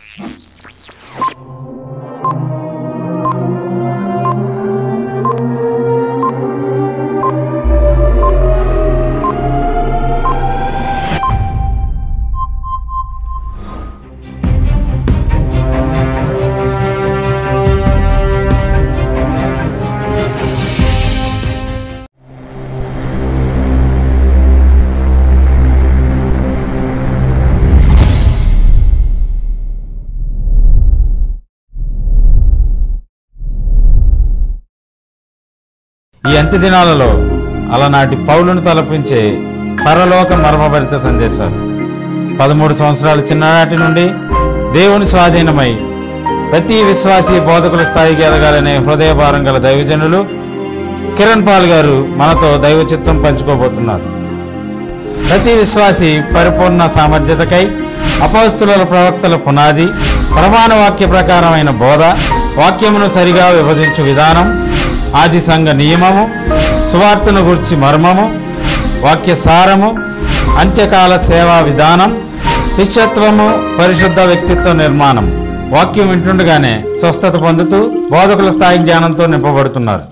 ఈ అంత్య దినాలలో అలనాటి పౌలును తలపించే పరలోక మర్మభరిత సందేశాలు పదమూడు సంవత్సరాల చిన్ననాటి నుండి దేవుని స్వాధీనమై ప్రతి విశ్వాసీ బోధకుల స్థాయికి ఎదగాలనే హృదయభారం గల దైవజనులు కిరణ్ పాల్ గారు మనతో దైవ చిత్తం పంచుకోబోతున్నారు ప్రతి విశ్వాసి పరిపూర్ణ సామర్థ్యతకై అపస్తుల ప్రవక్తల పునాది ప్రమాణ వాక్య ప్రకారమైన బోధ వాక్యమును సరిగా విభజించు విధానం ఆది సంఘ నియమము సువార్తను గుర్చి మర్మము వాక్య సారము అంత్యకాల సేవా విధానం శిష్యత్వము పరిశుద్ధ వ్యక్తిత్వ నిర్మాణం వాక్యం వింటుండగానే స్వస్థత పొందుతూ బోధకుల స్థాయి జ్ఞానంతో నింపబడుతున్నారు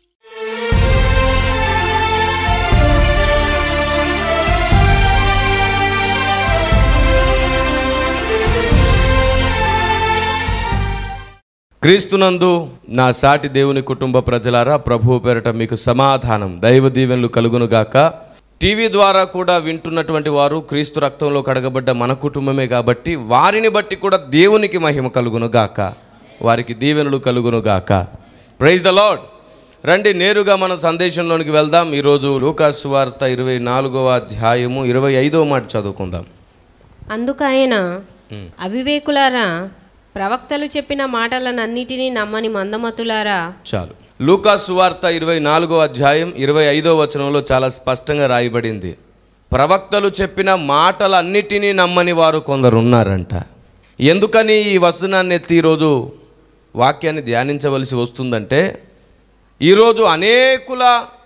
క్రీస్తునందు నా సాటి దేవుని కుటుంబ ప్రజలారా ప్రభు పేరట మీకు సమాధానం దైవ దీవెనలు కలుగునుగాక టీవీ ద్వారా కూడా వింటున్నటువంటి వారు క్రీస్తు రక్తంలో కడగబడ్డ మన కుటుంబమే కాబట్టి వారిని బట్టి కూడా దేవునికి మహిమ కలుగునుగాక వారికి దీవెనలు కలుగునుగాక ప్రైజ్ ద లార్డ్ రండి నేరుగా మనం సందేశంలోనికి వెళ్దాం ఈరోజు లూకాసు వార్త ఇరవై నాలుగవ అధ్యాయము ఇరవై ఐదవ మాట చదువుకుందాం అందుకైన అవివేకులారా ప్రవక్తలు చెప్పిన మాటలనన్నిటినీ నమ్మని మందమతులారా చాలు లూకా సువార్త ఇరవై నాలుగో అధ్యాయం ఇరవై ఐదో వచనంలో చాలా స్పష్టంగా రాయబడింది ప్రవక్తలు చెప్పిన మాటలన్నిటినీ నమ్మని వారు కొందరు ఉన్నారంట ఎందుకని ఈ వచనాన్ని ఎత్తి ఈరోజు వాక్యాన్ని ధ్యానించవలసి వస్తుందంటే ఈరోజు అనేకుల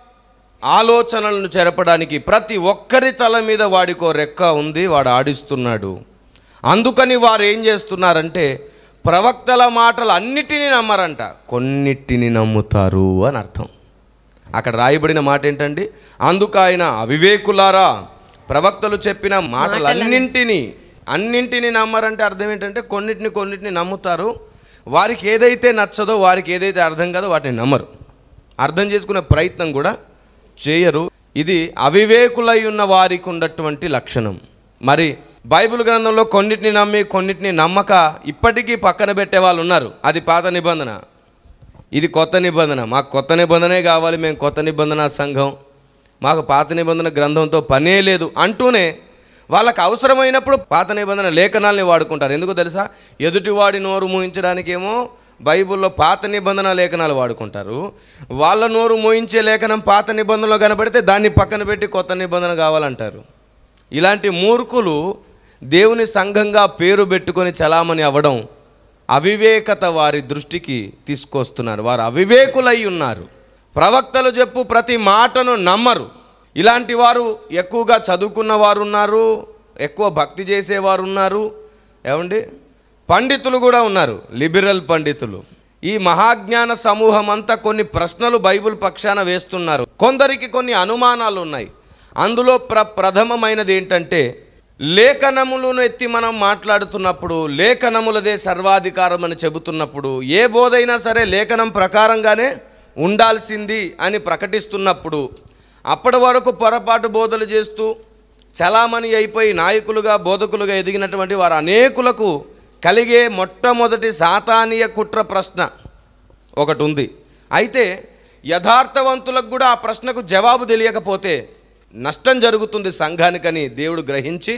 ఆలోచనలను చెరపడానికి ప్రతి ఒక్కరి తల మీద వాడికో రెక్క ఉంది వాడు ఆడిస్తున్నాడు అందుకని వారు ఏం చేస్తున్నారంటే ప్రవక్తల మాటలు అన్నిటినీ నమ్మరంట కొన్నిటిని నమ్ముతారు అని అర్థం అక్కడ రాయబడిన మాట ఏంటండి అందుకు ఆయన అవివేకులారా ప్రవక్తలు చెప్పిన మాటలన్నింటినీ అన్నింటినీ నమ్మరంటే అర్థం ఏంటంటే కొన్నిటిని కొన్నిటిని నమ్ముతారు వారికి ఏదైతే నచ్చదో వారికి ఏదైతే అర్థం కాదో వాటిని నమ్మరు అర్థం చేసుకునే ప్రయత్నం కూడా చేయరు ఇది అవివేకులై ఉన్న వారికి ఉన్నటువంటి లక్షణం మరి బైబిల్ గ్రంథంలో కొన్నిటిని నమ్మి కొన్నిటిని నమ్మక ఇప్పటికీ పక్కన పెట్టే వాళ్ళు ఉన్నారు అది పాత నిబంధన ఇది కొత్త నిబంధన మాకు కొత్త నిబంధనే కావాలి మేము కొత్త నిబంధన సంఘం మాకు పాత నిబంధన గ్రంథంతో పనే లేదు అంటూనే వాళ్ళకి అవసరమైనప్పుడు పాత నిబంధన లేఖనాల్ని వాడుకుంటారు ఎందుకు తెలుసా ఎదుటివాడి నోరు మూయించడానికేమో బైబిల్లో పాత నిబంధన లేఖనాలు వాడుకుంటారు వాళ్ళ నోరు మోయించే లేఖనం పాత నిబంధనలో కనబడితే దాన్ని పక్కన పెట్టి కొత్త నిబంధన కావాలంటారు ఇలాంటి మూర్ఖులు దేవుని సంఘంగా పేరు పెట్టుకొని చలామణి అవ్వడం అవివేకత వారి దృష్టికి తీసుకొస్తున్నారు వారు అవివేకులై ఉన్నారు ప్రవక్తలు చెప్పు ప్రతి మాటను నమ్మరు ఇలాంటి వారు ఎక్కువగా చదువుకున్న వారు ఉన్నారు ఎక్కువ భక్తి చేసేవారు ఉన్నారు ఏమండి పండితులు కూడా ఉన్నారు లిబరల్ పండితులు ఈ మహాజ్ఞాన సమూహం అంతా కొన్ని ప్రశ్నలు బైబిల్ పక్షాన వేస్తున్నారు కొందరికి కొన్ని అనుమానాలు ఉన్నాయి అందులో ప్ర ప్రథమమైనది ఏంటంటే లేఖనములను ఎత్తి మనం మాట్లాడుతున్నప్పుడు లేఖనములదే సర్వాధికారం అని చెబుతున్నప్పుడు ఏ బోధైనా సరే లేఖనం ప్రకారంగానే ఉండాల్సింది అని ప్రకటిస్తున్నప్పుడు అప్పటి వరకు పొరపాటు బోధలు చేస్తూ చలామణి అయిపోయి నాయకులుగా బోధకులుగా ఎదిగినటువంటి వారు అనేకులకు కలిగే మొట్టమొదటి సాతానీయ కుట్ర ప్రశ్న ఒకటి ఉంది అయితే యథార్థవంతులకు కూడా ఆ ప్రశ్నకు జవాబు తెలియకపోతే నష్టం జరుగుతుంది సంఘానికని దేవుడు గ్రహించి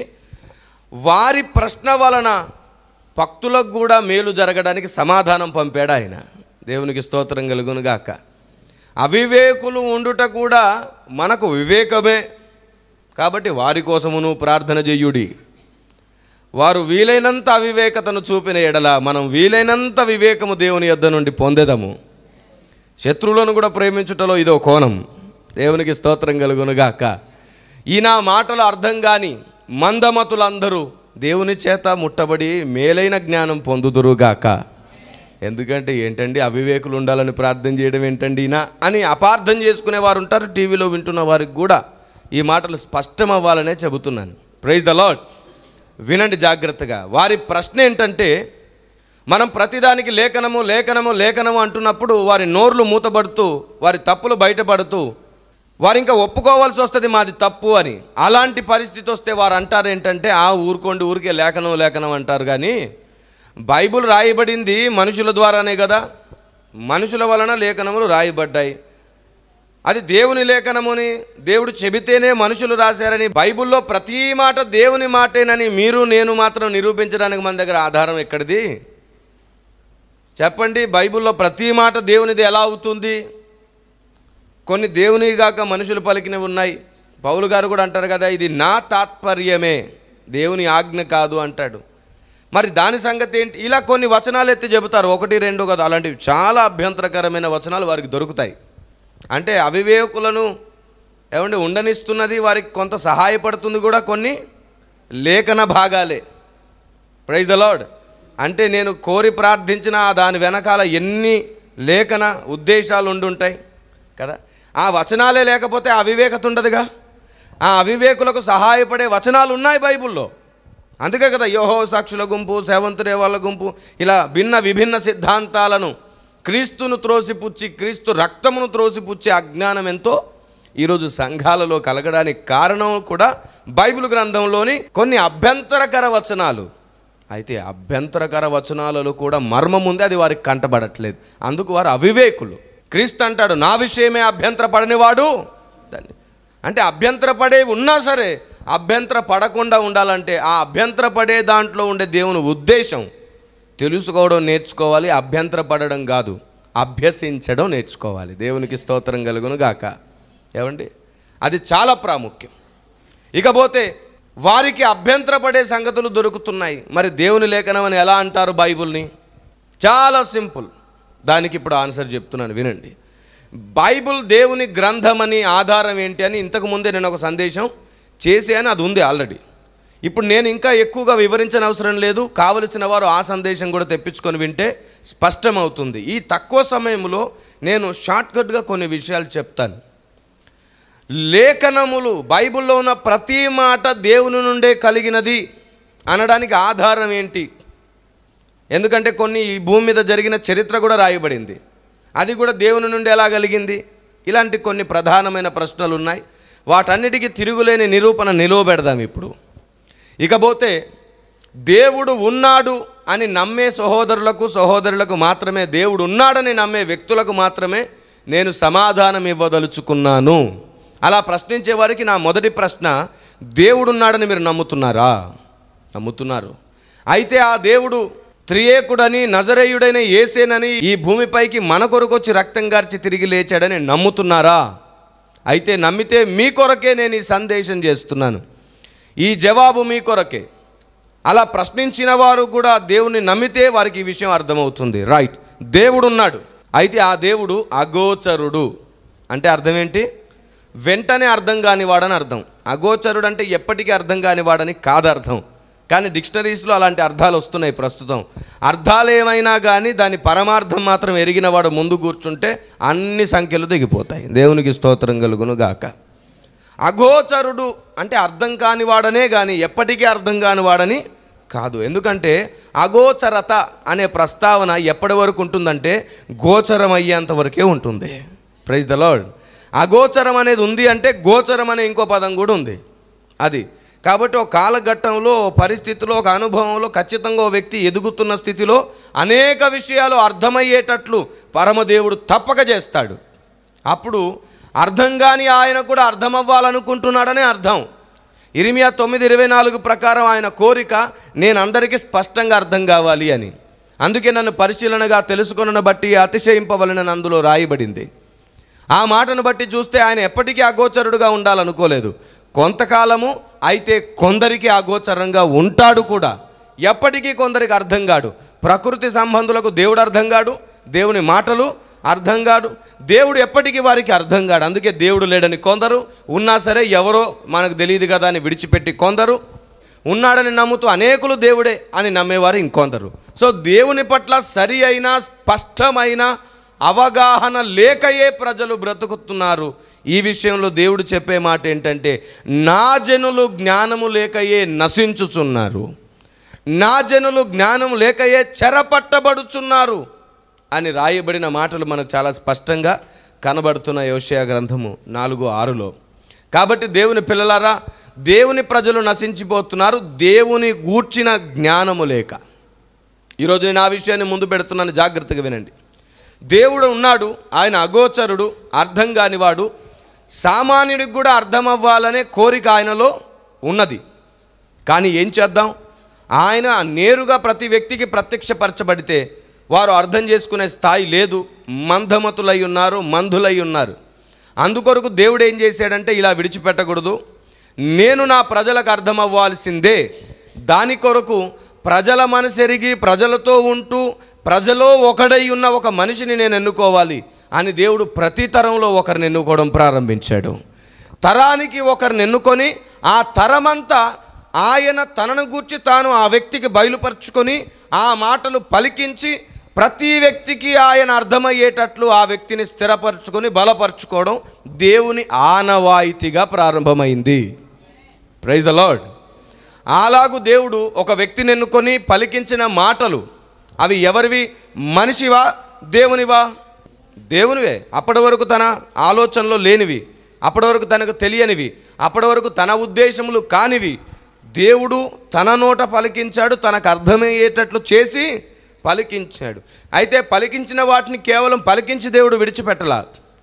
వారి ప్రశ్న వలన భక్తులకు కూడా మేలు జరగడానికి సమాధానం పంపాడు ఆయన దేవునికి స్తోత్రం కలుగునుగాక అవివేకులు ఉండుట కూడా మనకు వివేకమే కాబట్టి వారి కోసమును ప్రార్థన చెయ్యుడి వారు వీలైనంత అవివేకతను చూపిన ఎడల మనం వీలైనంత వివేకము దేవుని యొద్ద నుండి పొందేదము శత్రువులను కూడా ప్రేమించుటలో ఇదో కోణం దేవునికి స్తోత్రం కలుగునుగాక ఈ నా మాటలు అర్థం కాని మందమతులందరూ దేవుని చేత ముట్టబడి మేలైన జ్ఞానం పొందుదురుగాక ఎందుకంటే ఏంటండి అవివేకులు ఉండాలని ప్రార్థన చేయడం ఏంటండి ఈయన అని అపార్థం చేసుకునే వారు ఉంటారు టీవీలో వింటున్న వారికి కూడా ఈ మాటలు స్పష్టం అవ్వాలనే చెబుతున్నాను ప్రైజ్ ద లాడ్ వినండి జాగ్రత్తగా వారి ప్రశ్న ఏంటంటే మనం ప్రతిదానికి లేఖనము లేఖనము లేఖనము అంటున్నప్పుడు వారి నోర్లు మూతబడుతూ వారి తప్పులు బయటపడుతూ వారు ఇంకా ఒప్పుకోవాల్సి వస్తుంది మాది తప్పు అని అలాంటి పరిస్థితి వస్తే వారు అంటారు ఏంటంటే ఆ ఊరుకోండి ఊరికే లేఖనం లేఖనం అంటారు కానీ బైబిల్ రాయబడింది మనుషుల ద్వారానే కదా మనుషుల వలన లేఖనములు రాయబడ్డాయి అది దేవుని లేఖనముని దేవుడు చెబితేనే మనుషులు రాశారని బైబిల్లో ప్రతి మాట దేవుని మాటేనని మీరు నేను మాత్రం నిరూపించడానికి మన దగ్గర ఆధారం ఎక్కడిది చెప్పండి బైబిల్లో ప్రతి మాట దేవునిది ఎలా అవుతుంది కొన్ని దేవుని గాక మనుషులు పలికినవి ఉన్నాయి పౌలు గారు కూడా అంటారు కదా ఇది నా తాత్పర్యమే దేవుని ఆజ్ఞ కాదు అంటాడు మరి దాని సంగతి ఏంటి ఇలా కొన్ని వచనాలు ఎత్తి చెబుతారు ఒకటి రెండు కదా అలాంటివి చాలా అభ్యంతరకరమైన వచనాలు వారికి దొరుకుతాయి అంటే అవివేకులను ఏమంటే ఉండనిస్తున్నది వారికి కొంత సహాయపడుతుంది కూడా కొన్ని లేఖన భాగాలే ప్రైజ్ ద లార్డ్ అంటే నేను కోరి ప్రార్థించిన ఆ దాని వెనకాల ఎన్ని లేఖన ఉద్దేశాలు ఉండుంటాయి కదా ఆ వచనాలే లేకపోతే అవివేకత ఉండదుగా ఆ అవివేకులకు సహాయపడే వచనాలు ఉన్నాయి బైబిల్లో అందుకే కదా యోహో సాక్షుల గుంపు సేవంతుడే వాళ్ళ గుంపు ఇలా భిన్న విభిన్న సిద్ధాంతాలను క్రీస్తును త్రోసిపుచ్చి క్రీస్తు రక్తమును త్రోసిపుచ్చి అజ్ఞానం ఎంతో ఈరోజు సంఘాలలో కలగడానికి కారణం కూడా బైబిల్ గ్రంథంలోని కొన్ని అభ్యంతరకర వచనాలు అయితే అభ్యంతరకర వచనాలలో కూడా మర్మం ఉంది అది వారికి కంటబడట్లేదు అందుకు వారు అవివేకులు క్రీస్తు అంటాడు నా విషయమే అభ్యంతర పడనివాడు దాన్ని అంటే అభ్యంతర పడే ఉన్నా సరే అభ్యంతర పడకుండా ఉండాలంటే ఆ అభ్యంతర పడే దాంట్లో ఉండే దేవుని ఉద్దేశం తెలుసుకోవడం నేర్చుకోవాలి అభ్యంతర పడడం కాదు అభ్యసించడం నేర్చుకోవాలి దేవునికి స్తోత్రం కలుగును గాక ఏమండి అది చాలా ప్రాముఖ్యం ఇకపోతే వారికి అభ్యంతరపడే సంగతులు దొరుకుతున్నాయి మరి దేవుని లేఖనం అని ఎలా అంటారు బైబిల్ని చాలా సింపుల్ దానికి ఇప్పుడు ఆన్సర్ చెప్తున్నాను వినండి బైబిల్ దేవుని గ్రంథమని ఆధారం ఏంటి అని ఇంతకు ముందే నేను ఒక సందేశం చేశాను అది ఉంది ఆల్రెడీ ఇప్పుడు నేను ఇంకా ఎక్కువగా వివరించని అవసరం లేదు కావలసిన వారు ఆ సందేశం కూడా తెప్పించుకొని వింటే స్పష్టమవుతుంది ఈ తక్కువ సమయంలో నేను షార్ట్కట్గా కొన్ని విషయాలు చెప్తాను లేఖనములు బైబిల్లో ఉన్న ప్రతి మాట దేవుని నుండే కలిగినది అనడానికి ఆధారం ఏంటి ఎందుకంటే కొన్ని ఈ భూమి మీద జరిగిన చరిత్ర కూడా రాయబడింది అది కూడా దేవుని నుండి ఎలా కలిగింది ఇలాంటి కొన్ని ప్రధానమైన ప్రశ్నలు ఉన్నాయి వాటన్నిటికీ తిరుగులేని నిరూపణ నిలువబెడదాం ఇప్పుడు ఇకపోతే దేవుడు ఉన్నాడు అని నమ్మే సహోదరులకు సహోదరులకు మాత్రమే దేవుడు ఉన్నాడని నమ్మే వ్యక్తులకు మాత్రమే నేను సమాధానం ఇవ్వదలుచుకున్నాను అలా ప్రశ్నించే వారికి నా మొదటి ప్రశ్న దేవుడున్నాడని మీరు నమ్ముతున్నారా నమ్ముతున్నారు అయితే ఆ దేవుడు త్రియేకుడని నజరేయుడైన ఏసేనని ఈ భూమిపైకి మన కొరకొచ్చి రక్తం గార్చి తిరిగి లేచాడని నమ్ముతున్నారా అయితే నమ్మితే మీ కొరకే నేను ఈ సందేశం చేస్తున్నాను ఈ జవాబు మీ కొరకే అలా ప్రశ్నించిన వారు కూడా దేవుని నమ్మితే వారికి ఈ విషయం అర్థమవుతుంది రైట్ దేవుడు ఉన్నాడు అయితే ఆ దేవుడు అగోచరుడు అంటే అర్థం ఏంటి వెంటనే అర్థం కానివాడని అర్థం అగోచరుడు అంటే ఎప్పటికీ అర్థం కానివాడని కాదు అర్థం కానీ డిక్షనరీస్లో అలాంటి అర్థాలు వస్తున్నాయి ప్రస్తుతం అర్థాలు ఏమైనా కానీ దాని పరమార్థం మాత్రం ఎరిగిన వాడు ముందు కూర్చుంటే అన్ని సంఖ్యలు దిగిపోతాయి దేవునికి స్తోత్రం కలుగును గాక అగోచరుడు అంటే అర్థం కానివాడనే కానీ ఎప్పటికీ అర్థం కానివాడని కాదు ఎందుకంటే అగోచరత అనే ప్రస్తావన ఎప్పటి వరకు ఉంటుందంటే గోచరం అయ్యేంత వరకే ఉంటుంది ప్రైజ్ ద లార్డ్ అగోచరం అనేది ఉంది అంటే గోచరం అనే ఇంకో పదం కూడా ఉంది అది కాబట్టి ఒక కాలఘట్టంలో ఓ పరిస్థితిలో ఒక అనుభవంలో ఖచ్చితంగా ఓ వ్యక్తి ఎదుగుతున్న స్థితిలో అనేక విషయాలు అర్థమయ్యేటట్లు పరమదేవుడు తప్పక చేస్తాడు అప్పుడు అర్థం కాని ఆయన కూడా అర్థమవ్వాలనుకుంటున్నాడనే అర్థం ఇరిమియా తొమ్మిది ఇరవై నాలుగు ప్రకారం ఆయన కోరిక నేను అందరికీ స్పష్టంగా అర్థం కావాలి అని అందుకే నన్ను పరిశీలనగా తెలుసుకొనను బట్టి అతిశయింపవలనని అందులో రాయబడింది ఆ మాటను బట్టి చూస్తే ఆయన ఎప్పటికీ అగోచరుడుగా ఉండాలనుకోలేదు కొంతకాలము అయితే కొందరికి అగోచరంగా ఉంటాడు కూడా ఎప్పటికీ కొందరికి అర్థం కాడు ప్రకృతి సంబంధులకు దేవుడు అర్థం కాడు దేవుని మాటలు అర్థం కాడు దేవుడు ఎప్పటికీ వారికి అర్థం కాడు అందుకే దేవుడు లేడని కొందరు ఉన్నా సరే ఎవరో మనకు తెలియదు కదా అని విడిచిపెట్టి కొందరు ఉన్నాడని నమ్ముతూ అనేకులు దేవుడే అని నమ్మేవారు ఇంకొందరు సో దేవుని పట్ల సరి అయిన స్పష్టమైన అవగాహన లేకయే ప్రజలు బ్రతుకుతున్నారు ఈ విషయంలో దేవుడు చెప్పే మాట ఏంటంటే నా జనులు జ్ఞానము లేకయే నశించుచున్నారు నా జనులు జ్ఞానం లేకయే చెరపట్టబడుచున్నారు అని రాయబడిన మాటలు మనకు చాలా స్పష్టంగా కనబడుతున్న యోషయ గ్రంథము నాలుగు ఆరులో కాబట్టి దేవుని పిల్లలారా దేవుని ప్రజలు నశించిపోతున్నారు దేవుని గూర్చిన జ్ఞానము లేక ఈరోజు నేను ఆ విషయాన్ని ముందు పెడుతున్నాను జాగ్రత్తగా వినండి దేవుడు ఉన్నాడు ఆయన అగోచరుడు అర్థం కానివాడు సామాన్యుడికి కూడా అర్థం అవ్వాలనే కోరిక ఆయనలో ఉన్నది కానీ ఏం చేద్దాం ఆయన నేరుగా ప్రతి వ్యక్తికి ప్రత్యక్షపరచబడితే వారు అర్థం చేసుకునే స్థాయి లేదు మందమతులై ఉన్నారు మందులై ఉన్నారు అందుకొరకు దేవుడు ఏం చేశాడంటే ఇలా విడిచిపెట్టకూడదు నేను నా ప్రజలకు అర్థం అవ్వాల్సిందే దాని కొరకు ప్రజల మనసెరిగి ప్రజలతో ఉంటూ ప్రజలో ఒకడై ఉన్న ఒక మనిషిని నేను ఎన్నుకోవాలి అని దేవుడు ప్రతి తరంలో ఒకరిని ఎన్నుకోవడం ప్రారంభించాడు తరానికి ఒకరిని ఎన్నుకొని ఆ తరమంతా ఆయన తనను గూర్చి తాను ఆ వ్యక్తికి బయలుపరుచుకొని ఆ మాటలు పలికించి ప్రతి వ్యక్తికి ఆయన అర్థమయ్యేటట్లు ఆ వ్యక్తిని స్థిరపరచుకొని బలపరుచుకోవడం దేవుని ఆనవాయితీగా ప్రారంభమైంది ప్రైజ్ ద లార్డ్ అలాగు దేవుడు ఒక వ్యక్తిని ఎన్నుకొని పలికించిన మాటలు అవి ఎవరివి మనిషివా దేవునివా దేవునివే అప్పటి వరకు తన ఆలోచనలో లేనివి అప్పటి వరకు తనకు తెలియనివి అప్పటి వరకు తన ఉద్దేశములు కానివి దేవుడు తన నోట పలికించాడు తనకు అర్థమయ్యేటట్లు చేసి పలికించాడు అయితే పలికించిన వాటిని కేవలం పలికించి దేవుడు విడిచిపెట్టలా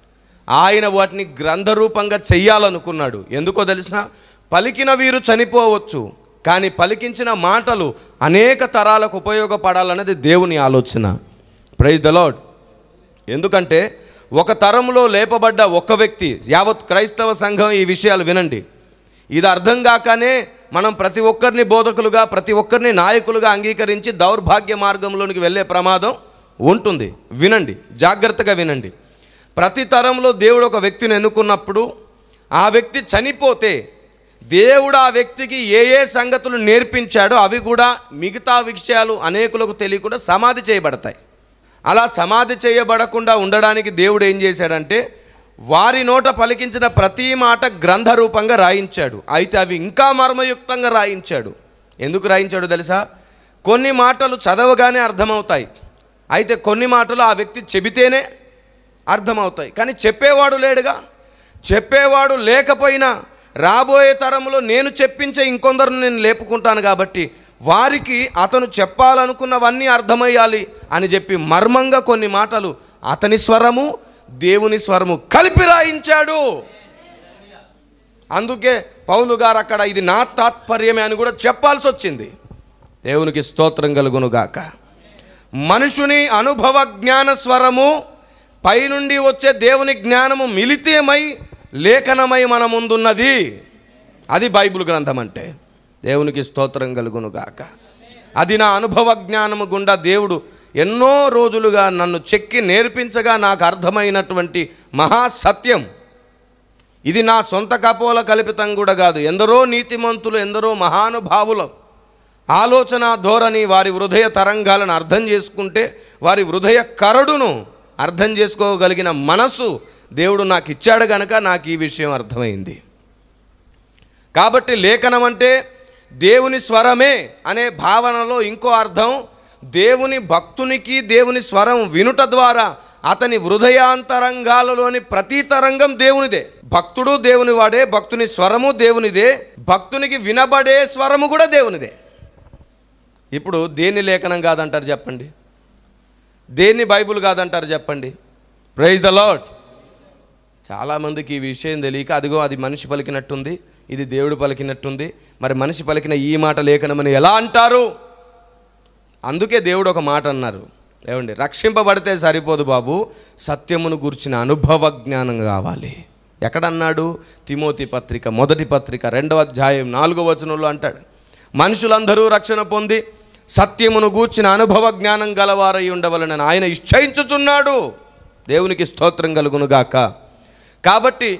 ఆయన వాటిని గ్రంథరూపంగా చెయ్యాలనుకున్నాడు ఎందుకో తెలిసిన పలికిన వీరు చనిపోవచ్చు కానీ పలికించిన మాటలు అనేక తరాలకు ఉపయోగపడాలన్నది దేవుని ఆలోచన ప్రైజ్ ద లార్డ్ ఎందుకంటే ఒక తరంలో లేపబడ్డ ఒక్క వ్యక్తి యావత్ క్రైస్తవ సంఘం ఈ విషయాలు వినండి ఇది అర్థం కాకనే మనం ప్రతి ఒక్కరిని బోధకులుగా ప్రతి ఒక్కరిని నాయకులుగా అంగీకరించి దౌర్భాగ్య మార్గంలోనికి వెళ్ళే ప్రమాదం ఉంటుంది వినండి జాగ్రత్తగా వినండి ప్రతి తరంలో దేవుడు ఒక వ్యక్తిని ఎన్నుకున్నప్పుడు ఆ వ్యక్తి చనిపోతే దేవుడు ఆ వ్యక్తికి ఏ ఏ సంగతులు నేర్పించాడో అవి కూడా మిగతా విషయాలు అనేకులకు తెలియకుండా సమాధి చేయబడతాయి అలా సమాధి చేయబడకుండా ఉండడానికి దేవుడు ఏం చేశాడంటే వారి నోట పలికించిన ప్రతి మాట గ్రంథ రూపంగా రాయించాడు అయితే అవి ఇంకా మర్మయుక్తంగా రాయించాడు ఎందుకు రాయించాడు తెలుసా కొన్ని మాటలు చదవగానే అర్థమవుతాయి అయితే కొన్ని మాటలు ఆ వ్యక్తి చెబితేనే అర్థమవుతాయి కానీ చెప్పేవాడు లేడుగా చెప్పేవాడు లేకపోయినా రాబోయే తరంలో నేను చెప్పించే ఇంకొందరు నేను లేపుకుంటాను కాబట్టి వారికి అతను చెప్పాలనుకున్నవన్నీ అర్థమయ్యాలి అని చెప్పి మర్మంగా కొన్ని మాటలు అతని స్వరము దేవుని స్వరము కలిపి రాయించాడు అందుకే పౌలు గారు అక్కడ ఇది నా తాత్పర్యమే అని కూడా చెప్పాల్సి వచ్చింది దేవునికి స్తోత్రం కలుగునుగాక మనుషుని అనుభవ జ్ఞాన స్వరము పైనుండి వచ్చే దేవుని జ్ఞానము మిలితేమై లేఖనమై మన ముందున్నది అది బైబిల్ గ్రంథం అంటే దేవునికి స్తోత్రం కలుగునుగాక అది నా అనుభవ జ్ఞానము గుండా దేవుడు ఎన్నో రోజులుగా నన్ను చెక్కి నేర్పించగా నాకు అర్థమైనటువంటి మహాసత్యం ఇది నా సొంత కపోల కల్పితం కూడా కాదు ఎందరో నీతిమంతులు ఎందరో మహానుభావులు ఆలోచన ధోరణి వారి హృదయ తరంగాలను అర్థం చేసుకుంటే వారి హృదయ కరడును అర్థం చేసుకోగలిగిన మనసు దేవుడు నాకు ఇచ్చాడు గనక నాకు ఈ విషయం అర్థమైంది కాబట్టి లేఖనం అంటే దేవుని స్వరమే అనే భావనలో ఇంకో అర్థం దేవుని భక్తునికి దేవుని స్వరం వినుట ద్వారా అతని హృదయాంతరంగాలలోని ప్రతి తరంగం దేవునిదే భక్తుడు దేవుని వాడే భక్తుని స్వరము దేవునిదే భక్తునికి వినబడే స్వరము కూడా దేవునిదే ఇప్పుడు దేని లేఖనం కాదంటారు చెప్పండి దేన్ని బైబుల్ కాదంటారు చెప్పండి ప్రైజ్ ద లాడ్ చాలామందికి ఈ విషయం తెలియక అదిగో అది మనిషి పలికినట్టుంది ఇది దేవుడు పలికినట్టుంది మరి మనిషి పలికిన ఈ మాట లేఖనమని ఎలా అంటారు అందుకే దేవుడు ఒక మాట అన్నారు ఏమండి రక్షింపబడితే సరిపోదు బాబు సత్యమును గూర్చిన అనుభవ జ్ఞానం కావాలి ఎక్కడన్నాడు తిమోతి పత్రిక మొదటి పత్రిక రెండవ అధ్యాయం నాలుగవ వచనంలో అంటాడు మనుషులందరూ రక్షణ పొంది సత్యమును గూర్చిన అనుభవ జ్ఞానం గలవారై ఉండవలనని ఆయన ఇచ్చయించుచున్నాడు దేవునికి స్తోత్రం కలుగునుగాక కాబట్టి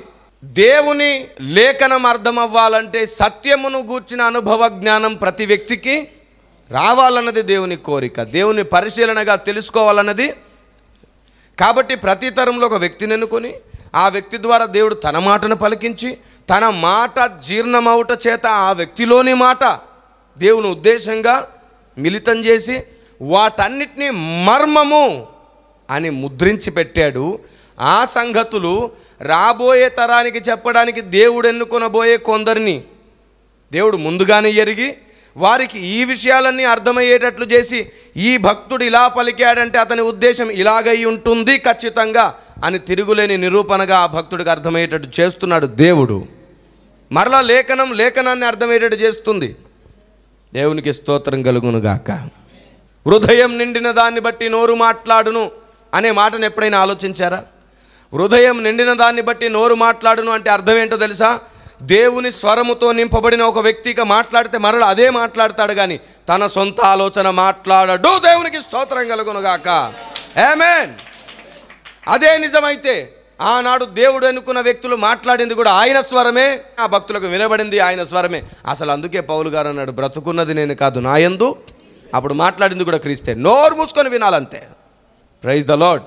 దేవుని లేఖనం అర్థం అవ్వాలంటే సత్యమును గూర్చిన అనుభవ జ్ఞానం ప్రతి వ్యక్తికి రావాలన్నది దేవుని కోరిక దేవుని పరిశీలనగా తెలుసుకోవాలన్నది కాబట్టి ప్రతి తరంలో ఒక వ్యక్తిని ఎన్నుకొని ఆ వ్యక్తి ద్వారా దేవుడు తన మాటను పలికించి తన మాట జీర్ణమవుట చేత ఆ వ్యక్తిలోని మాట దేవుని ఉద్దేశంగా మిళితం చేసి వాటన్నిటినీ మర్మము అని ముద్రించి పెట్టాడు ఆ సంగతులు రాబోయే తరానికి చెప్పడానికి దేవుడు ఎన్నుకొనబోయే కొందరిని దేవుడు ముందుగానే ఎరిగి వారికి ఈ విషయాలన్నీ అర్థమయ్యేటట్లు చేసి ఈ భక్తుడు ఇలా పలికాడంటే అతని ఉద్దేశం ఇలాగై ఉంటుంది ఖచ్చితంగా అని తిరుగులేని నిరూపణగా ఆ భక్తుడికి అర్థమయ్యేటట్టు చేస్తున్నాడు దేవుడు మరలా లేఖనం లేఖనాన్ని అర్థమయ్యేటట్టు చేస్తుంది దేవునికి స్తోత్రం కలుగునుగాక హృదయం నిండిన దాన్ని బట్టి నోరు మాట్లాడును అనే మాటను ఎప్పుడైనా ఆలోచించారా హృదయం నిండిన దాన్ని బట్టి నోరు మాట్లాడును అంటే అర్థం ఏంటో తెలుసా దేవుని స్వరముతో నింపబడిన ఒక వ్యక్తిగా మాట్లాడితే మరల అదే మాట్లాడతాడు కానీ తన సొంత ఆలోచన మాట్లాడడు దేవునికి స్తోత్రం కలుగునుగాక ఆమేన్ అదే నిజమైతే ఆనాడు దేవుడు అనుకున్న వ్యక్తులు మాట్లాడింది కూడా ఆయన స్వరమే ఆ భక్తులకు వినబడింది ఆయన స్వరమే అసలు అందుకే పౌలు గారు అన్నాడు బ్రతుకున్నది నేను కాదు నా యందు అప్పుడు మాట్లాడింది కూడా క్రీస్తే నోరు మూసుకొని వినాలంతే ప్రైజ్ ద లాడ్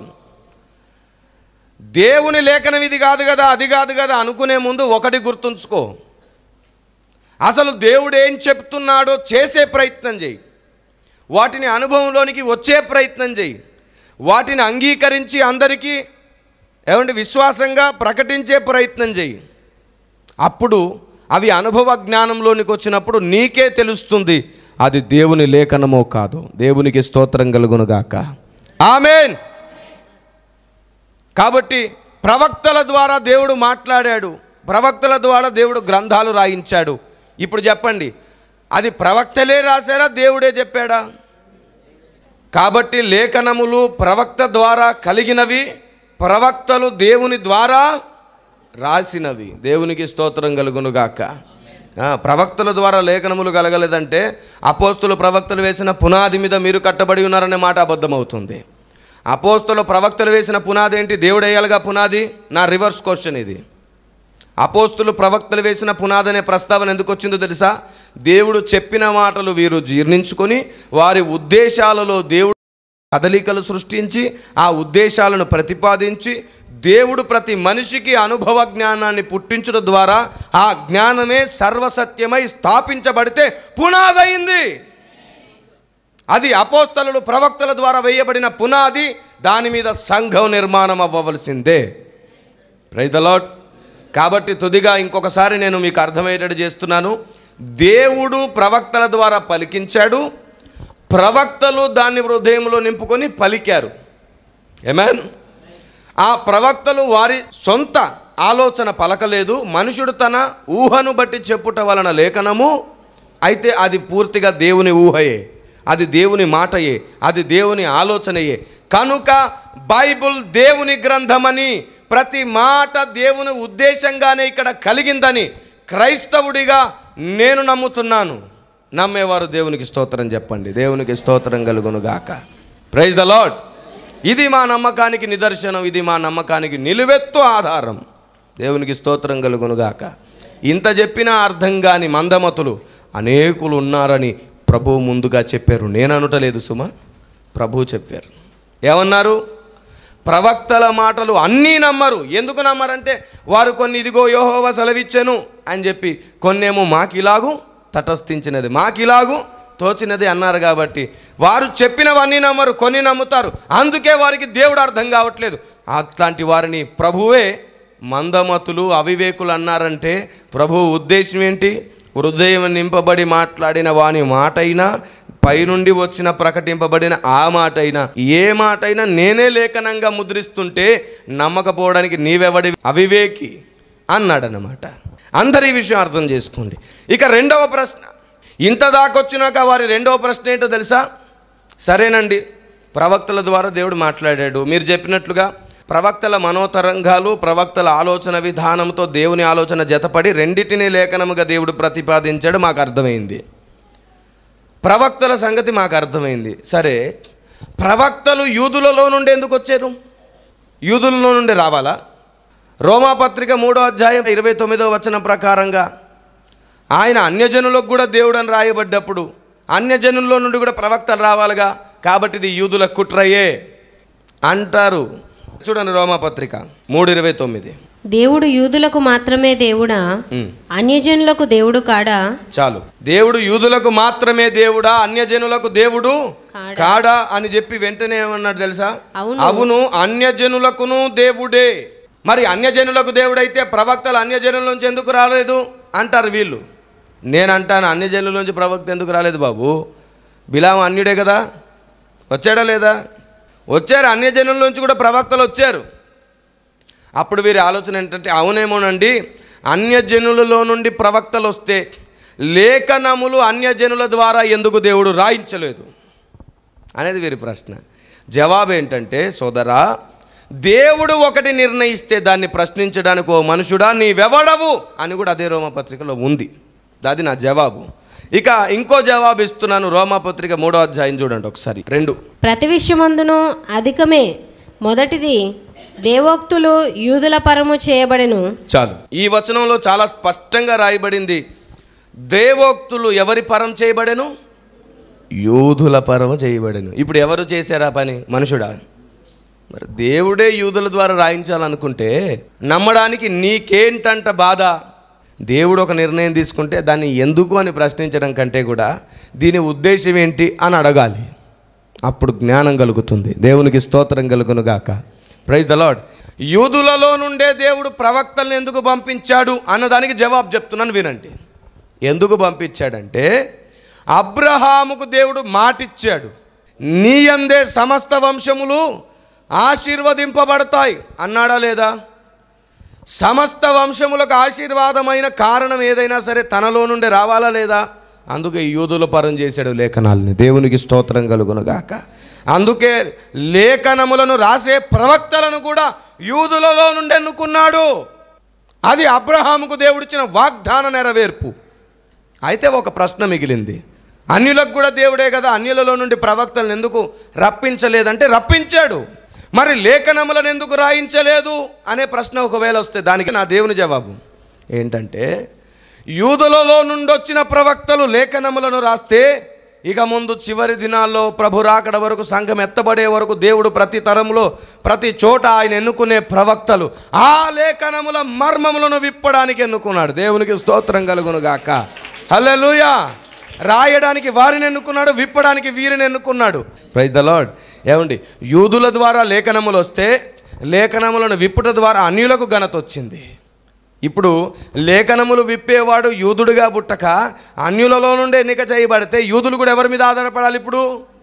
దేవుని లేఖనం ఇది కాదు కదా అది కాదు కదా అనుకునే ముందు ఒకటి గుర్తుంచుకో అసలు దేవుడు ఏం చెప్తున్నాడో చేసే ప్రయత్నం చేయి వాటిని అనుభవంలోనికి వచ్చే ప్రయత్నం చేయి వాటిని అంగీకరించి అందరికీ ఏమంటే విశ్వాసంగా ప్రకటించే ప్రయత్నం చేయి అప్పుడు అవి అనుభవ జ్ఞానంలోనికి వచ్చినప్పుడు నీకే తెలుస్తుంది అది దేవుని లేఖనమో కాదు దేవునికి స్తోత్రం కలుగునుగాక ఆమెన్ కాబట్టి ప్రవక్తల ద్వారా దేవుడు మాట్లాడాడు ప్రవక్తల ద్వారా దేవుడు గ్రంథాలు రాయించాడు ఇప్పుడు చెప్పండి అది ప్రవక్తలే రాశారా దేవుడే చెప్పాడా కాబట్టి లేఖనములు ప్రవక్త ద్వారా కలిగినవి ప్రవక్తలు దేవుని ద్వారా రాసినవి దేవునికి స్తోత్రం కలుగునుగాక ఆ, ప్రవక్తల ద్వారా లేఖనములు కలగలేదంటే అపోస్తులు ప్రవక్తలు వేసిన పునాది మీద మీరు కట్టబడి ఉన్నారనే మాట అబద్ధమవుతుంది అపోస్తులు ప్రవక్తలు వేసిన పునాది ఏంటి దేవుడు వేయాలిగా పునాది నా రివర్స్ క్వశ్చన్ ఇది అపోస్తులు ప్రవక్తలు వేసిన పునాది అనే ప్రస్తావన ఎందుకు వచ్చిందో తెలుసా దేవుడు చెప్పిన మాటలు వీరు జీర్ణించుకొని వారి ఉద్దేశాలలో దేవుడు కదలికలు సృష్టించి ఆ ఉద్దేశాలను ప్రతిపాదించి దేవుడు ప్రతి మనిషికి అనుభవ జ్ఞానాన్ని పుట్టించడం ద్వారా ఆ జ్ఞానమే సర్వసత్యమై స్థాపించబడితే పునాదైంది అది అపోస్తలు ప్రవక్తల ద్వారా వేయబడిన పునాది దాని మీద సంఘం నిర్మాణం అవ్వవలసిందే ప్రైజ్ ద లాడ్ కాబట్టి తుదిగా ఇంకొకసారి నేను మీకు అర్థమయ్యేటట్టు చేస్తున్నాను దేవుడు ప్రవక్తల ద్వారా పలికించాడు ప్రవక్తలు దాన్ని హృదయంలో నింపుకొని పలికారు ఏమేన్ ఆ ప్రవక్తలు వారి సొంత ఆలోచన పలకలేదు మనుషుడు తన ఊహను బట్టి చెప్పుట వలన లేఖనము అయితే అది పూర్తిగా దేవుని ఊహయే అది దేవుని మాటయే అది దేవుని ఆలోచనయే కనుక బైబుల్ దేవుని గ్రంథమని ప్రతి మాట దేవుని ఉద్దేశంగానే ఇక్కడ కలిగిందని క్రైస్తవుడిగా నేను నమ్ముతున్నాను నమ్మేవారు దేవునికి స్తోత్రం చెప్పండి దేవునికి స్తోత్రం కలుగునుగాక ప్రైజ్ ద లాడ్ ఇది మా నమ్మకానికి నిదర్శనం ఇది మా నమ్మకానికి నిలువెత్తు ఆధారం దేవునికి స్తోత్రం కలుగునుగాక ఇంత చెప్పినా అర్థం కాని మందమతులు అనేకులు ఉన్నారని ప్రభువు ముందుగా చెప్పారు నేను అనుటలేదు సుమా ప్రభువు చెప్పారు ఏమన్నారు ప్రవక్తల మాటలు అన్నీ నమ్మరు ఎందుకు నమ్మరంటే వారు కొన్ని ఇదిగో యోహోవ సెలవిచ్చెను అని చెప్పి కొన్నేమో మాకిలాగు తటస్థించినది మాకిలాగు తోచినది అన్నారు కాబట్టి వారు చెప్పినవన్నీ నమ్మరు కొన్ని నమ్ముతారు అందుకే వారికి దేవుడు అర్థం కావట్లేదు అట్లాంటి వారిని ప్రభువే మందమతులు అవివేకులు అన్నారంటే ప్రభువు ఉద్దేశం ఏంటి హృదయం నింపబడి మాట్లాడిన వాని మాట అయినా పైనుండి వచ్చిన ప్రకటింపబడిన ఆ మాట అయినా ఏ మాట అయినా నేనే లేఖనంగా ముద్రిస్తుంటే నమ్మకపోవడానికి నీవెవడి అవివేకి అన్నాడనమాట అందరి ఈ విషయం అర్థం చేసుకోండి ఇక రెండవ ప్రశ్న ఇంత దాకొచ్చినాక వారి రెండవ ప్రశ్న ఏంటో తెలుసా సరేనండి ప్రవక్తల ద్వారా దేవుడు మాట్లాడాడు మీరు చెప్పినట్లుగా ప్రవక్తల మనోతరంగాలు ప్రవక్తల ఆలోచన విధానంతో దేవుని ఆలోచన జతపడి రెండిటిని లేఖనముగా దేవుడు ప్రతిపాదించాడు మాకు అర్థమైంది ప్రవక్తల సంగతి మాకు అర్థమైంది సరే ప్రవక్తలు యూదులలో నుండి ఎందుకు వచ్చారు యూదులలో నుండి రావాలా రోమాపత్రిక మూడో అధ్యాయం ఇరవై తొమ్మిదో వచనం ప్రకారంగా ఆయన అన్యజనులకు కూడా దేవుడు అని రాయబడ్డప్పుడు అన్యజనుల్లో నుండి కూడా ప్రవక్తలు రావాలిగా కాబట్టి ఇది యూదుల కుట్రయే అంటారు చూడండి రోమాపత్రిక మూడు ఇరవై తొమ్మిది దేవుడు యూదులకు మాత్రమే దేవుడా ఉమ్. అన్యజనులకు దేవుడు కాడా చాలు దేవుడు యూదులకు మాత్రమే దేవుడా అన్యజనులకు దేవుడు కాడా. కాడా అని చెప్పి వెంటనే ఏమన్నాడు తెలుసా అవును. అవును అన్యజనులకును దేవుడే మరి అన్యజనులకు దేవుడైతే ప్రవక్తలు అన్యజనుల నుంచి ఎందుకు రాలేదు అంటారు వీళ్ళు నేను అంటాను అన్యజనుల నుంచి ప్రవక్త ఎందుకు రాలేదు బాబు బిలాం అన్యుడే కదా వచ్చాడా లేదా వచ్చారు అన్యజనుల నుంచి కూడా ప్రవక్తలు వచ్చారు అప్పుడు వీరి ఆలోచన ఏంటంటే అవునేమోనండి అన్యజనులలో నుండి ప్రవక్తలు వస్తే లేఖనములు అన్యజనుల ద్వారా ఎందుకు దేవుడు రాయించలేదు అనేది వీరి ప్రశ్న జవాబు ఏంటంటే సోదరా దేవుడు ఒకటి నిర్ణయిస్తే దాన్ని ప్రశ్నించడానికి ఓ మనుషుడా నీవెవడవు అని కూడా అదే రోమపత్రికలో ఉంది అది నా జవాబు ఇక ఇంకో జవాబు ఇస్తున్నాను రోమపత్రిక మూడో అధ్యాయం చూడండి ఒకసారి రెండు ప్రతి విషయమందును అధికమే మొదటిది దేవోక్తులు యూదుల పరము చేయబడెను చాలు ఈ వచనంలో చాలా స్పష్టంగా రాయబడింది దేవోక్తులు ఎవరి పరం చేయబడెను యూదుల పరం చేయబడెను ఇప్పుడు ఎవరు చేశారా పని మనుషుడా మరి దేవుడే యూదుల ద్వారా రాయించాలనుకుంటే నమ్మడానికి నీకేంటంట బాధ దేవుడు ఒక నిర్ణయం తీసుకుంటే దాన్ని ఎందుకు అని ప్రశ్నించడం కంటే కూడా దీని ఉద్దేశం ఏంటి అని అడగాలి అప్పుడు జ్ఞానం కలుగుతుంది దేవునికి స్తోత్రం కలుగును గాక ప్రైజ్ ద లాడ్ యూదులలో నుండే దేవుడు ప్రవక్తలను ఎందుకు పంపించాడు అన్నదానికి జవాబు చెప్తున్నాను వినండి ఎందుకు పంపించాడంటే అబ్రహాముకు దేవుడు మాటిచ్చాడు నీ అందే సమస్త వంశములు ఆశీర్వదింపబడతాయి అన్నాడా లేదా సమస్త వంశములకు ఆశీర్వాదమైన కారణం ఏదైనా సరే తనలో నుండి రావాలా లేదా అందుకే యూదుల పరం చేశాడు లేఖనాలని దేవునికి స్తోత్రం కలుగునుగాక అందుకే లేఖనములను రాసే ప్రవక్తలను కూడా యూదులలో నుండి ఎన్నుకున్నాడు అది అబ్రహాముకు దేవుడిచ్చిన వాగ్దాన నెరవేర్పు అయితే ఒక ప్రశ్న మిగిలింది అన్యులకు కూడా దేవుడే కదా అన్యులలో నుండి ప్రవక్తలను ఎందుకు రప్పించలేదంటే రప్పించాడు మరి లేఖనములను ఎందుకు రాయించలేదు అనే ప్రశ్న ఒకవేళ వస్తే దానికి నా దేవుని జవాబు ఏంటంటే యూదులలో నుండి వచ్చిన ప్రవక్తలు లేఖనములను రాస్తే ఇక ముందు చివరి దినాల్లో ప్రభు రాకడ వరకు సంఘం ఎత్తబడే వరకు దేవుడు ప్రతి తరంలో ప్రతి చోట ఆయన ఎన్నుకునే ప్రవక్తలు ఆ లేఖనముల మర్మములను విప్పడానికి ఎన్నుకున్నాడు దేవునికి స్తోత్రం కలుగును గాక హల్లెలూయా రాయడానికి వారిని ఎన్నుకున్నాడు విప్పడానికి వీరిని ఎన్నుకున్నాడు ప్రైజ్ ద లార్డ్ ఏమండి యూదుల ద్వారా లేఖనములు వస్తే లేఖనములను విప్పుట ద్వారా అన్యులకు ఘనత వచ్చింది ఇప్పుడు లేఖనములు విప్పేవాడు యూదుడుగా పుట్టక అన్యులలో నుండి ఎన్నిక చేయబడితే యూదులు కూడా ఎవరి మీద ఆధారపడాలి ఇప్పుడు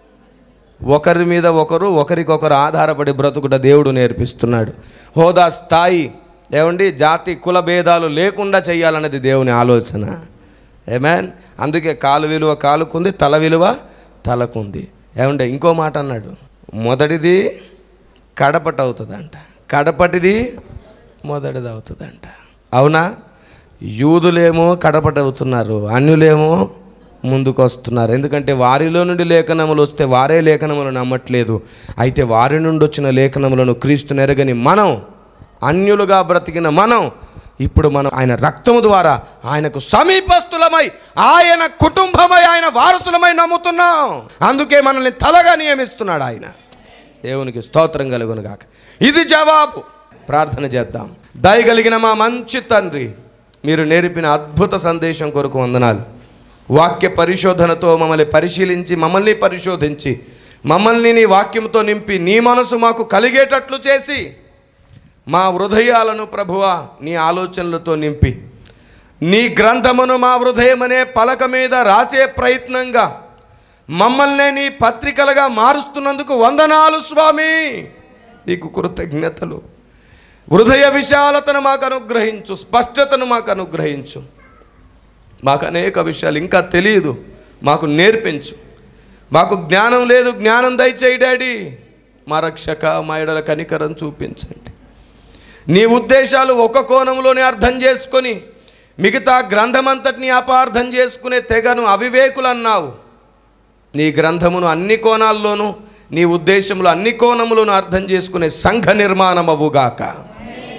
ఒకరి మీద ఒకరు ఒకరికొకరు ఆధారపడి బ్రతుకుట దేవుడు నేర్పిస్తున్నాడు హోదా స్థాయి ఏమండి జాతి కుల భేదాలు లేకుండా చేయాలన్నది దేవుని ఆలోచన ఏమేన్ అందుకే కాలు విలువ కాలుకుంది తల విలువ తలకుంది ఏమంటే ఇంకో మాట అన్నాడు మొదటిది కడపట అవుతుందంట కడపటిది మొదటిది అవుతుందంట అవునా యూదులేమో కడపట అవుతున్నారు అన్యులేమో ముందుకు వస్తున్నారు ఎందుకంటే వారిలో నుండి లేఖనములు వస్తే వారే లేఖనములు నమ్మట్లేదు అయితే వారి నుండి వచ్చిన లేఖనములను క్రీస్తు నెరగని మనం అన్యులుగా బ్రతికిన మనం ఇప్పుడు మనం ఆయన రక్తము ద్వారా ఆయనకు సమీపస్తులమై ఆయన కుటుంబమై ఆయన వారసులమై నమ్ముతున్నాం అందుకే మనల్ని తలగా నియమిస్తున్నాడు ఆయన దేవునికి స్తోత్రం కలుగును గాక ఇది జవాబు ప్రార్థన చేద్దాం దయగలిగిన మా మంచి తండ్రి మీరు నేర్పిన అద్భుత సందేశం కొరకు వందనాలు వాక్య పరిశోధనతో మమ్మల్ని పరిశీలించి మమ్మల్ని పరిశోధించి మమ్మల్ని నీ వాక్యంతో నింపి నీ మనసు మాకు కలిగేటట్లు చేసి మా హృదయాలను ప్రభువా నీ ఆలోచనలతో నింపి నీ గ్రంథమును మా హృదయమనే పలక మీద రాసే ప్రయత్నంగా మమ్మల్ని నీ పత్రికలుగా మారుస్తున్నందుకు వందనాలు స్వామి నీకు కృతజ్ఞతలు హృదయ విశాలతను మాకు అనుగ్రహించు స్పష్టతను మాకు అనుగ్రహించు మాకు అనేక విషయాలు ఇంకా తెలియదు మాకు నేర్పించు మాకు జ్ఞానం లేదు జ్ఞానం దయచేయి డాడీ మా రక్షక మా ఎడల కనికరం చూపించండి నీ ఉద్దేశాలు ఒక కోణంలోనే అర్థం చేసుకొని మిగతా గ్రంథమంతటిని అపార్థం చేసుకునే తెగను అవివేకులు అన్నావు నీ గ్రంథమును అన్ని కోణాల్లోనూ నీ ఉద్దేశంలో అన్ని కోణములను అర్థం చేసుకునే సంఘ నిర్మాణం అవ్వుగాక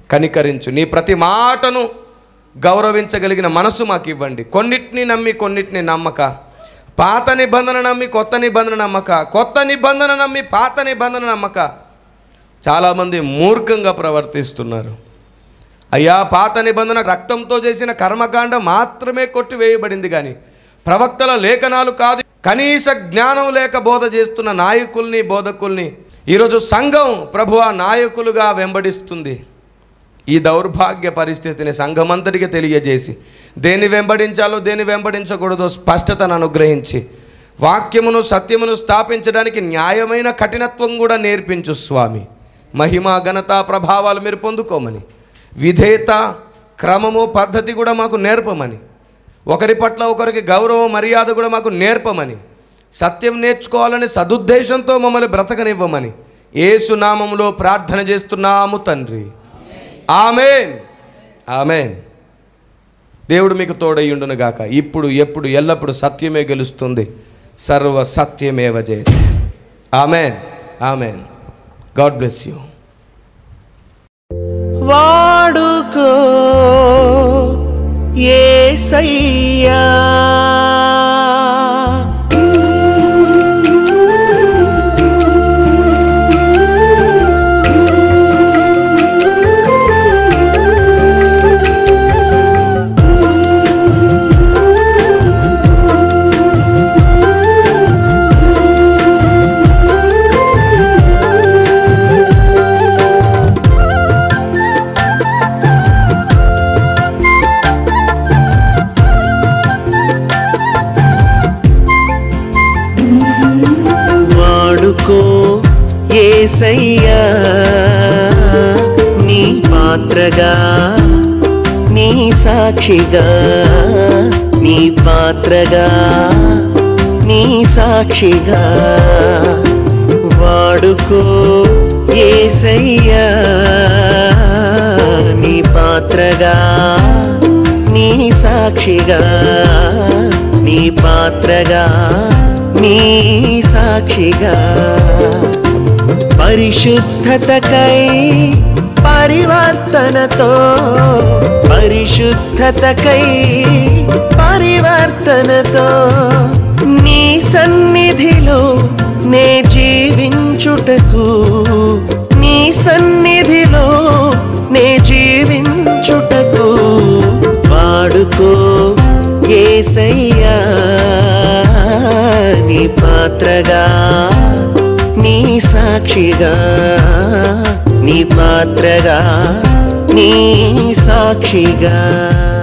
కనికరించు నీ ప్రతి మాటను గౌరవించగలిగిన మనసు మాకు ఇవ్వండి కొన్నిటిని నమ్మి కొన్నిటిని నమ్మక పాత నిబంధన నమ్మి కొత్త నిబంధన నమ్మక కొత్త నిబంధన నమ్మి పాత నిబంధన నమ్మక చాలామంది మూర్ఖంగా ప్రవర్తిస్తున్నారు అయ్యా పాత నిబంధన రక్తంతో చేసిన కర్మకాండ మాత్రమే కొట్టివేయబడింది కానీ ప్రవక్తల లేఖనాలు కాదు కనీస జ్ఞానం లేక బోధ చేస్తున్న నాయకుల్ని బోధకుల్ని ఈరోజు సంఘం ప్రభువ నాయకులుగా వెంబడిస్తుంది ఈ దౌర్భాగ్య పరిస్థితిని సంఘమంతటికి తెలియజేసి దేన్ని వెంబడించాలో దేన్ని వెంబడించకూడదో స్పష్టతను అనుగ్రహించి వాక్యమును సత్యమును స్థాపించడానికి న్యాయమైన కఠినత్వం కూడా నేర్పించు స్వామి మహిమ ఘనత ప్రభావాలు మీరు పొందుకోమని విధేయత క్రమము పద్ధతి కూడా మాకు నేర్పమని ఒకరి పట్ల ఒకరికి గౌరవం మర్యాద కూడా మాకు నేర్పమని సత్యం నేర్చుకోవాలని సదుద్దేశంతో మమ్మల్ని బ్రతకనివ్వమని ఏసునామములో ప్రార్థన చేస్తున్నాము తండ్రి ఆమెన్ ఆమెన్ దేవుడు మీకు తోడయ్యుండును గాక ఇప్పుడు ఎప్పుడు ఎల్లప్పుడు సత్యమే గెలుస్తుంది సర్వ సత్యమేవ జయతే amen amen God bless you వాడుకో ఏసయ్యా వాడుకో ఏసయ్యా నీ పాత్రగా నీ సాక్షిగా నీ పాత్రగా నీ సాక్షిగా వాడుకో ఏసయ్యా నీ పాత్రగా నీ సాక్షిగా నీ పాత్రగా నీ సాక్షిగా పరిశుద్ధతకై పరివర్తనతో పరిశుద్ధతకై పరివర్తనతో నీ సన్నిధిలో నే జీవించుటకు నీ సన్నిధిలో నే జీవించుటకు వాడుకో ఏసయ్యా నీ పాత్రగా నీ సాక్షిగా నీ పాత్రగా నీ సాక్షిగా